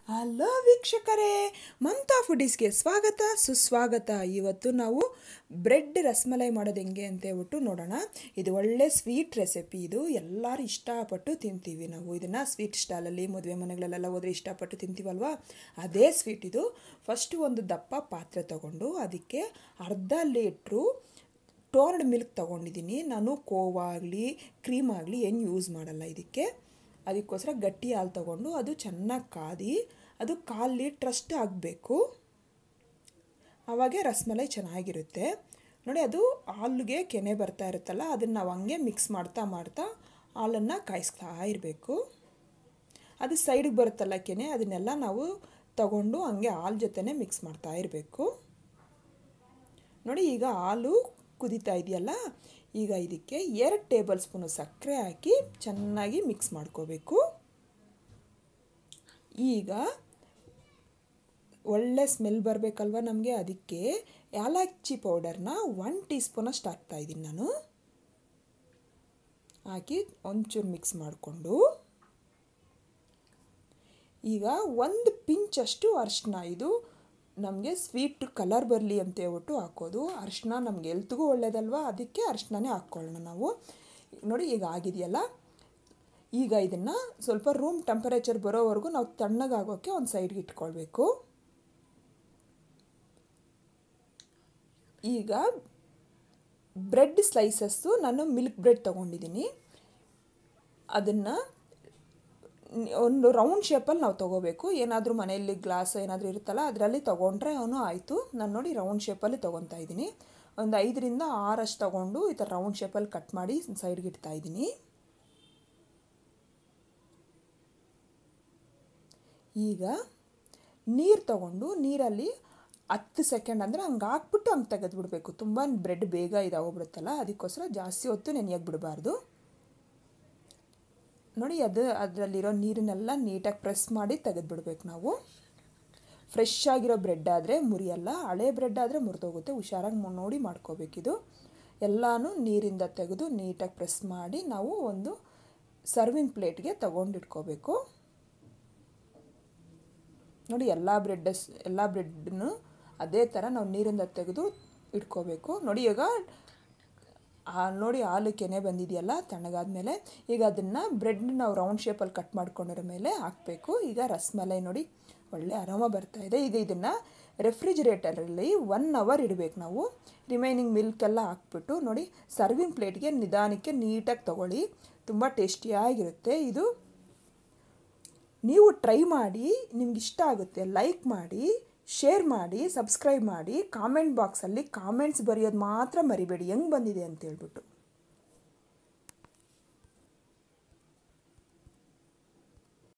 hello ವೀಕ್ಷಕರೇ ಮಮತಾ ಫುಡೀಸ್ಗೆ ಸ್ವಾಗತ ಸುಸ್ವಾಗತ ಇವತ್ತು ನಾವು ಬ್ರೆಡ್ ರಸಮಲೈ ಮಾಡೋದು ಹೆಂಗೆ ಅಂತ ಹೇಳ್ಬಿಟ್ಟು ನೋಡೋಣ ಇದು ಒಳ್ಳೆ ಸ್ವೀಟ್ ರೆಸಿಪಿ ಇದು ಎಲ್ಲರೂ ಇಷ್ಟಪಟ್ಟು ತಿಂತೀವಿ ನಾವು ಇದನ್ನು ಸ್ವೀಟ್ ಸ್ಟಾಲಲ್ಲಿ ಮದುವೆ ಮನೆಗಳಲ್ಲೆಲ್ಲ ಹೋದ್ರೆ ಇಷ್ಟಪಟ್ಟು ತಿಂತೀವಲ್ವಾ ಅದೇ ಸ್ವೀಟ್ ಇದು ಫಸ್ಟು ಒಂದು ದಪ್ಪ ಪಾತ್ರೆ ತಗೊಂಡು ಅದಕ್ಕೆ ಅರ್ಧ ಲೀಟ್ರು ಟೋರ್ಡ್ ಮಿಲ್ಕ್ ತೊಗೊಂಡಿದ್ದೀನಿ ನಾನು ಕೋವಾಗಲಿ ಕ್ರೀಮ್ ಆಗಲಿ ಏನು ಯೂಸ್ ಮಾಡಲ್ಲ ಇದಕ್ಕೆ ಅದಕ್ಕೋಸ್ಕರ ಗಟ್ಟಿ ಹಾಲು ತೊಗೊಂಡು ಅದು ಚೆನ್ನಾಗಿ ಕಾದಿ ಅದು ಕಾಲು ಲೀಟ್ರಷ್ಟು ಆಗಬೇಕು ಆವಾಗೆ ರಸಮಲೈ ಚೆನ್ನಾಗಿರುತ್ತೆ ನೋಡಿ ಅದು ಹಾಲಿಗೆ ಕೆನೆ ಬರ್ತಾ ಇರುತ್ತಲ್ಲ ಅದನ್ನು ನಾವು ಹಂಗೆ ಮಿಕ್ಸ್ ಮಾಡ್ತಾ ಮಾಡ್ತಾ ಹಾಲನ್ನು ಕಾಯಿಸ್ತಾ ಇರಬೇಕು ಅದು ಸೈಡಿಗೆ ಬರುತ್ತಲ್ಲ ಕೆನೆ ಅದನ್ನೆಲ್ಲ ನಾವು ತಗೊಂಡು ಹಂಗೆ ಹಾಲು ಜೊತೆನೇ ಮಿಕ್ಸ್ ಮಾಡ್ತಾ ಇರಬೇಕು ನೋಡಿ ಈಗ ಹಾಲು ಕುದೀತಾ ಇದೆಯಲ್ಲ ಈಗ ಇದಕ್ಕೆ ಎರಡು ಟೇಬಲ್ ಸ್ಪೂನು ಸಕ್ಕರೆ ಹಾಕಿ ಚೆನ್ನಾಗಿ ಮಿಕ್ಸ್ ಮಾಡ್ಕೋಬೇಕು ಈಗ ಒಳ್ಳೆ ಸ್ಮೆಲ್ ಬರಬೇಕಲ್ವ ನಮಗೆ ಅದಕ್ಕೆ ಯಾಲಕ್ಕಿ ಪೌಡರ್ನ ಒನ್ ಟೀ ಸ್ಪೂನಷ್ಟು ಹಾಕ್ತಾಯಿದ್ದೀನಿ ನಾನು ಹಾಕಿ ಒಂಚೂರು ಮಿಕ್ಸ್ ಮಾಡಿಕೊಂಡು ಈಗ ಒಂದು ಪಿಂಚಷ್ಟು ಅರಿಶಿನ ಇದು ನಮಗೆ ಸ್ವೀಟ್ ಕಲರ್ ಬರಲಿ ಅಂತ ಹೇಳ್ಬಿಟ್ಟು ಹಾಕೋದು ಅರಿಶಿನ ನಮ್ಗೆ ಎಲ್ತಿಗೂ ಒಳ್ಳೇದಲ್ವ ಅದಕ್ಕೆ ಅರಿಶಿನೇ ಹಾಕ್ಕೊಳ್ಳೋಣ ನಾವು ನೋಡಿ ಈಗ ಆಗಿದೆಯಲ್ಲ ಈಗ ಇದನ್ನು ಸ್ವಲ್ಪ ರೂಮ್ ಟೆಂಪರೇಚರ್ ಬರೋವರೆಗೂ ನಾವು ತಣ್ಣಗಾಗೋಕ್ಕೆ ಒಂದು ಸೈಡ್ಗೆ ಇಟ್ಕೊಳ್ಬೇಕು ಈಗ ಬ್ರೆಡ್ ಸ್ಲೈಸಸ್ಸು ನಾನು ಮಿಲ್ಕ್ ಬ್ರೆಡ್ ತೊಗೊಂಡಿದ್ದೀನಿ ಅದನ್ನು ಒಂದು ರೌಂಡ್ ಶೇಪಲ್ಲಿ ನಾವು ತೊಗೋಬೇಕು ಏನಾದರೂ ಮನೆಯಲ್ಲಿ ಗ್ಲಾಸ್ ಏನಾದರೂ ಇರುತ್ತಲ್ಲ ಅದರಲ್ಲಿ ತೊಗೊಂಡ್ರೆ ಅವನು ಆಯಿತು ನಾನು ನೋಡಿ ರೌಂಡ್ ಶೇಪಲ್ಲಿ ತೊಗೊತಾ ಇದ್ದೀನಿ ಒಂದು ಐದರಿಂದ ಆರಷ್ಟು ತೊಗೊಂಡು ಈ ಥರ ರೌಂಡ್ ಶೇಪಲ್ಲಿ ಕಟ್ ಮಾಡಿ ಸೈಡ್ಗೆ ಇಡ್ತಾ ಇದ್ದೀನಿ ಈಗ ನೀರು ತಗೊಂಡು ನೀರಲ್ಲಿ ಹತ್ತು ಸೆಕೆಂಡ್ ಅಂದರೆ ಹಂಗೆ ಹಾಕ್ಬಿಟ್ಟು ಹಂಗೆ ತೆಗೆದುಬಿಡ್ಬೇಕು ತುಂಬ ಬ್ರೆಡ್ ಬೇಗ ಇದಾಗೋಗ್ಬಿಡುತ್ತಲ್ಲ ಅದಕ್ಕೋಸ್ಕರ ಜಾಸ್ತಿ ಹೊತ್ತು ನೆನೆಯೋಕೆ ಬಿಡಬಾರ್ದು ನೋಡಿ ಅದು ಅದರಲ್ಲಿರೋ ನೀರನ್ನೆಲ್ಲ ನೀಟಾಗಿ ಪ್ರೆಸ್ ಮಾಡಿ ತೆಗೆದುಬಿಡ್ಬೇಕು ನಾವು ಫ್ರೆಶ್ ಆಗಿರೋ ಬ್ರೆಡ್ ಆದರೆ ಮುರಿಯಲ್ಲ ಹಳೆ ಬ್ರೆಡ್ ಆದರೆ ಮುರಿದೋಗುತ್ತೆ ಹುಷಾರಾಗಿ ನೋಡಿ ಮಾಡ್ಕೋಬೇಕಿದು ಎಲ್ಲನೂ ನೀರಿಂದ ತೆಗೆದು ನೀಟಾಗಿ ಪ್ರೆಸ್ ಮಾಡಿ ನಾವು ಒಂದು ಸರ್ವಿಂಗ್ ಪ್ಲೇಟ್ಗೆ ತಗೊಂಡಿಟ್ಕೋಬೇಕು ನೋಡಿ ಎಲ್ಲ ಬ್ರೆಡ್ಡಸ್ ಎಲ್ಲ ಬ್ರೆಡ್ನು ಅದೇ ಥರ ನಾವು ನೀರಿಂದ ತೆಗೆದು ಇಟ್ಕೋಬೇಕು ನೋಡಿ ಈಗ ನೋಡಿ ಹಾಲು ಕೆನೆ ಬಂದಿದೆಯಲ್ಲ ತಣ್ಣಗಾದ್ಮೇಲೆ ಈಗ ಅದನ್ನು ಬ್ರೆಡ್ ನಾವು ರೌಂಡ್ ಶೇಪಲ್ಲಿ ಕಟ್ ಮಾಡ್ಕೊಂಡಿರೋ ಮೇಲೆ ಹಾಕಬೇಕು ಈಗ ರಸಮಲೈ ನೋಡಿ ಒಳ್ಳೆ ಆರಾಮ ಬರ್ತಾ ಇದೆ ಈಗ ಇದನ್ನು ರೆಫ್ರಿಜಿರೇಟರಲ್ಲಿ ಒನ್ ಅವರ್ ಇಡಬೇಕು ನಾವು ರಿಮೈನಿಂಗ್ ಮಿಲ್ಕೆಲ್ಲ ಹಾಕ್ಬಿಟ್ಟು ನೋಡಿ ಸರ್ವಿಂಗ್ ಪ್ಲೇಟ್ಗೆ ನಿಧಾನಕ್ಕೆ ನೀಟಾಗಿ ತೊಗೊಳ್ಳಿ ತುಂಬ ಟೇಸ್ಟಿಯಾಗಿರುತ್ತೆ ಇದು ನೀವು ಟ್ರೈ ಮಾಡಿ ನಿಮ್ಗೆ ಇಷ್ಟ ಆಗುತ್ತೆ ಲೈಕ್ ಮಾಡಿ ಶೇರ್ ಮಾಡಿ ಸಬ್ಸ್ಕ್ರೈಬ್ ಮಾಡಿ ಕಾಮೆಂಟ್ ಬಾಕ್ಸಲ್ಲಿ ಕಾಮೆಂಟ್ಸ್ ಬರೆಯೋದು ಮಾತ್ರ ಮರಿಬೇಡಿ ಹೆಂಗೆ ಬಂದಿದೆ ಅಂತ ಹೇಳ್ಬಿಟ್ಟು